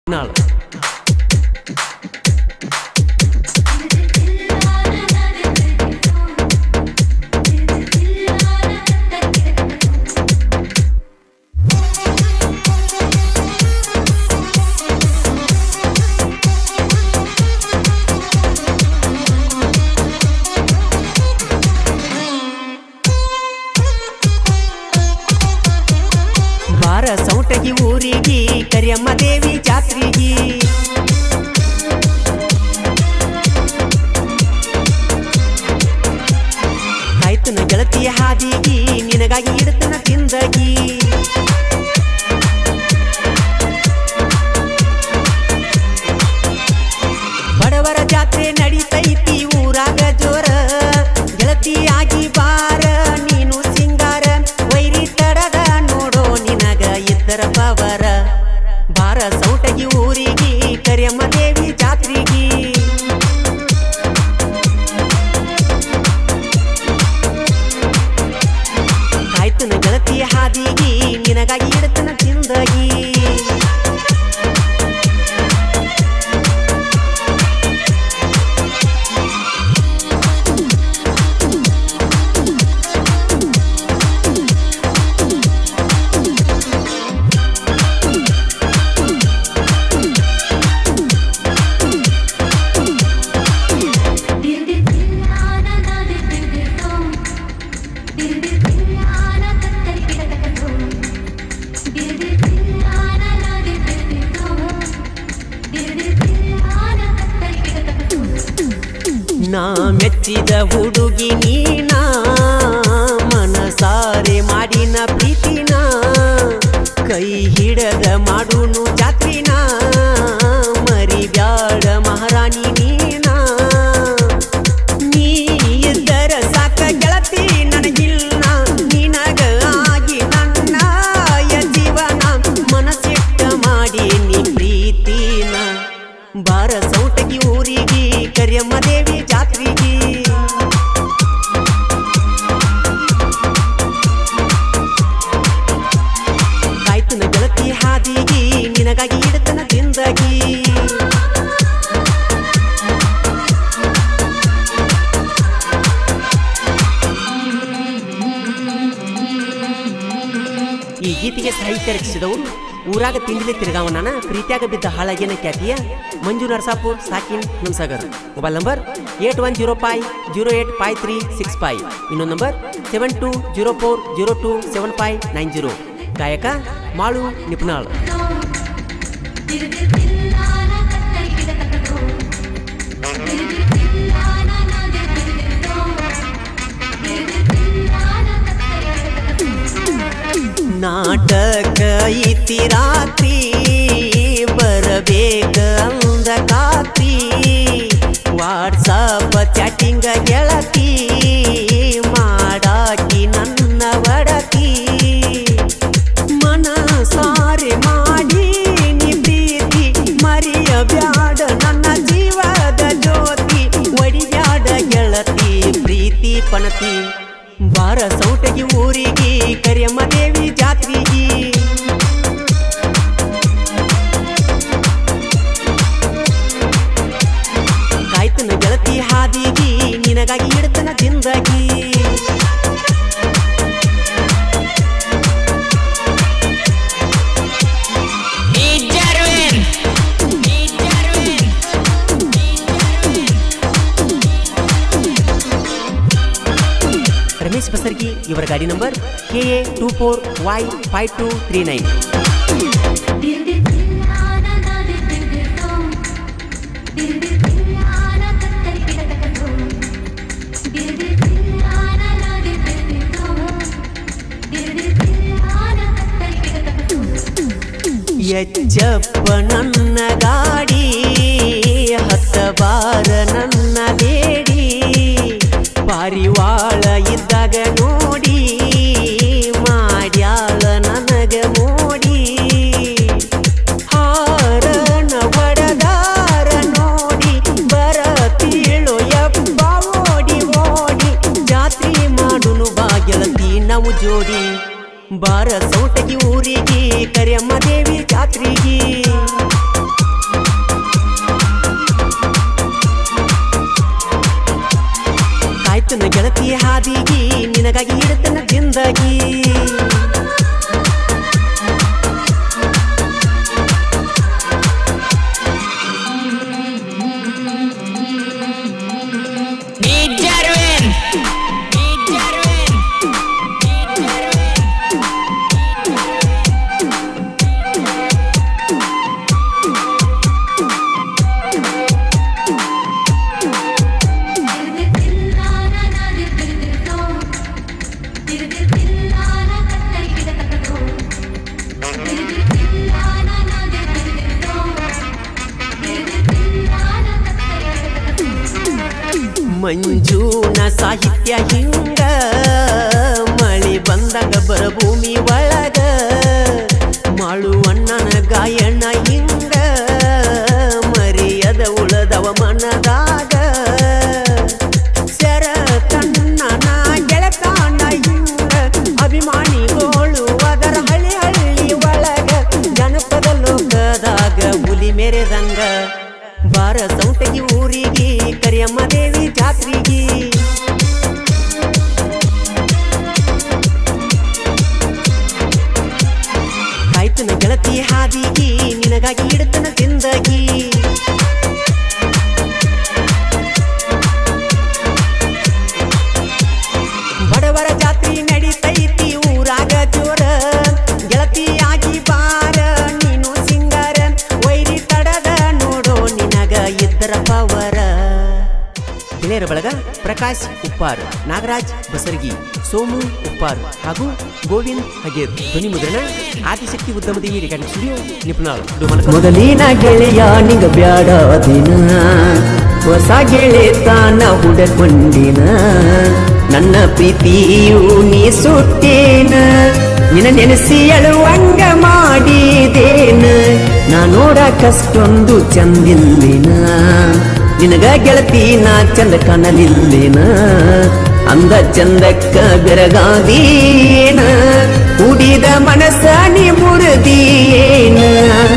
ನಾಳು ಬಾರ ಸೌಟಗಿ ಊರಿಗಿ ಕರಿಯಮ್ಮ ದೇವಿ ಜಾತ್ರಿಗಿ ಆಯ್ತನ ಗೆಳತಿಯ ಹಾದಿಗಿ ನಿನಗಾಗಿ ಇಡತನ ತಿಂದಗಿ ಬಡವರ ಜಾತ್ರೆ ನಡಿತೈತಿ ಊರಾಗ ಜೋರ ಗೆಳತಿಯಾಗಿ ಬಾರ ನೀನು ಸಿಂಗಾರ ವೈರಿ ತಡದ ನೋಡೋ ನಿನಗ ಇದ್ದರ ಪವರ ಬಾರ ಸೌಟಗಿ ಊರಿಗಿ ಕರಿಯಮ್ಮ ದೇವಿ ಜಾತ್ರಿಗಿ ಆಯ್ತನ ಗೆಳತಿಯ ಹಾದಿಗಿ ನಿನಗಾಗಿ ಇಡತನ ತಿಂದಗಿ ನಾ ಮೆಚ್ಚಿದ ಹುಡುಗಿ ನೀನ ಮನಸಾರೆ ಮಾಡಿನ ಪ್ರೀತಿನ ಕೈ ಹಿಡದ ಮಾಡುನು ಜಾತ್ರಿನ ಮರಿಬ್ಯಾಡ ಮಹಾರಾಣಿ ನೀನ ನೀ ಇದ್ದರ ಸಾಕ ಗೆಳತಿ ನನಗಿಲ್ಲ ನಿನಗ ಆಗಿ ನನ್ನ ಯ ಜೀವನ ಮನಸ್ಸಿಟ್ಟ ಮಾಡಿ ನೀ ಪ್ರೀತಿನ ಬಾರ ಸೌಟಗಿ ಊರಿಗಿ ಕರಿಯಮ್ಮ ದೇವಿ ಜಾತ್ರಿಗಿ ಕಾಯ್ತನ ಗೆಳತಿ ಹಾದಿಗಿ ನಿನಗಾಗಿ ಇಡತನ ತಿಂದಗಿ ಈ ಗೀತೆಗೆ ಸಾಹಿತ್ಯ ರಚಿಸಿದವರು ಊರಾಗ ತಿಂಡಿಲೆ ತಿರುಗಾವನ ಪ್ರೀತಿಯಾಗ ಬಿದ್ದ ಹಾಳಾಗಿನ ಖ್ಯಾತಿಯ ಮಂಜು ನರಸಾಪುರ್ ಸಾಕಿನ್ ನಮ್ಸಾಗರ್ mobile number eight one zero five zero eight five three six five ಇನ್ನೊಂದು number seven two zero four zero two seven five nine zero ಗಾಯಕ ಮಾಳು ನಿಪುಣಾಳ್ ನಾಟಕ ಐತಿ ರಾತ್ರಿ ಬರಬೇಕ ಅಂದ ಕಾತ್ರಿ ವಾಟ್ಸಪ್ ಚಾಟಿಂಗ ಗೆಳತಿ ಮಾಡಾಕಿ ನನ್ನ ಒಡತಿ ಮನಸಾರೆ ಮಾಡಿ ನೀ ಪ್ರೀತಿ ಮರೆಯಬ್ಯಾಡ ನನ್ನ ಜೀವದ ಜ್ಯೋತಿ ಒಡಿಬ್ಯಾಡ ಗೆಳತಿ ಪ್ರೀತಿ ಪಣತಿ ಬಾರ ಸೌಟಗಿ ಊರಿಗಿ ಕರಿಯಮ್ಮ ದೇವಿ ಜಾತ್ರಿಗಿ ಕಾಯ್ತನ ಗೆಳತಿ ಹಾದಿಗಿ ನಿನಗಾಗಿ ಇಡತನ ಜಿಂದಗಿ ರಮೇಶ್ ಬಸರ್ಗಿ ಇವರ ಗಾಡಿ number K A two four Y five two three nine Echappa ನನ್ನ ಗಾಡಿ ಹತ್ತ ಬಾರ ನನ್ನ ಬೇಡಿ ಪಾರಿವಾಳ ಇದ್ದಾಗ ನೋಡಿ ಮಾಡ್ಯಾಳ ನನಗ ಮೋಡಿ ಹಾರನ ಒಡದಾರ ನೋಡಿ ಬರತೀಳೋ ಯಪ್ಪ ಓಡಿ ಓಡಿ ಜಾತ್ರೆ ಮಾಡುನು ಬಾಗೆಳತಿ ನಾವು ಜೋಡಿ ಬಾರ ಸೌಟಗಿ ಊರಿಗೆ ಕರಿಯಮ್ಮ ದೇವಿ ಜಾತ್ರೆಗೆ ನಿನಗಾಗಿ ಇಡುತ್ತನ ಜಿಂದಾಗಿ Dijarwin Dijarwin ಮಂಜೂನ ಸಾಹಿತ್ಯ ಹಿಂಗ ಮಳಿ ಬಂದಾಗ ಬರಭೂಮಿ ಒಳಗ ಮಾಳುವಣ್ಣನ ಗಾಯನ ಹಿಂಗ ಮರಿಯದ ಉಳದವ ಮನದಾಗ ಸೆರ ತಣ್ಣನ ಗೆಳತಾನ ಹಿಂಗ ಅಭಿಮಾನಿಗಳು ಅದರ ಹಳ್ಳಿ ಹಳ್ಳಿ ಒಳಗ ಜನಪದ ಲೋಕದಾಗ ಹುಲಿ ಮೆರೆದಂಗ ಬಾರ ಸೌಟಗಿ ಊರಿಗೆ ಕರಿಯಮ್ಮ ದೇವಿ ಜಾತ್ರೆಗೆ ಕಾಯ್ತನ ಗೆಳತಿ ಹಾದಿಗೆ ನಿನಗಾಗಿ ಇಡುತ್ತನ ಜಿಂದಗಿ ಬಡವರ ಜಾತ್ರೆ ನಡೀತೈತಿ ಊರಾಗ ಜೋರ ಗೆಳತಿಯಾಗಿ ಬಾರ ನೀನು ಸಿಂಗಾರ ವೈರಿ ತಡದ ನೋಡೋ ನಿನಗ ಇದ್ದರ ಪವರ ಗೆಳೆಯರ ಬಳಗ ಪ್ರಕಾಶ್ ಉಪ್ಪಾರ್ ನಾಗರಾಜ್ ಬಸರ್ಗಿ ಸೋಮು ಉಪ್ಪಾರ್ ಹಾಗೂ ಗೋವಿಂದ್ ಹಗೇರ್ ಧ್ವನಿ ಮುದ್ರಣ ಆದಿಶಕ್ತಿ ಉದ್ಯಮದೇವಿ ರೆಕಾರ್ಡಿಂಗ್ ಸ್ಟುಡಿಯೋ ನಿಪುಣಾಳ್ ಮೊದಲಿನ ಗೆಳೆಯ ನಿಗ ಬ್ಯಾಡ ದಿನ ಹೊಸ ಗೆಳೆತಾನ ಹುಡಕೊಂಡಿನ ನನ್ನ ಪ್ರೀತಿಯು ನೀ ಸುಟ್ಟೇನ ನಿನ ನೆನೆಸಿ ಅಳುವಂಗ ಮಾಡಿದೇನ ನಾ ನೋಡಕಷ್ಟೊಂದು ಚಂದಿಲ್ಲಿನ ನಿನಗ ಗೆಳತಿ ನಾ ಚಂದ ಕಾಣಲಿಲ್ಲೇನ ಅಂದ ಚಂದಕ್ಕ ಬೆರಗಾದೀನ ಕುಡಿದ ಮನಸ್ಸ ನೀ ಮುರಿದೀನ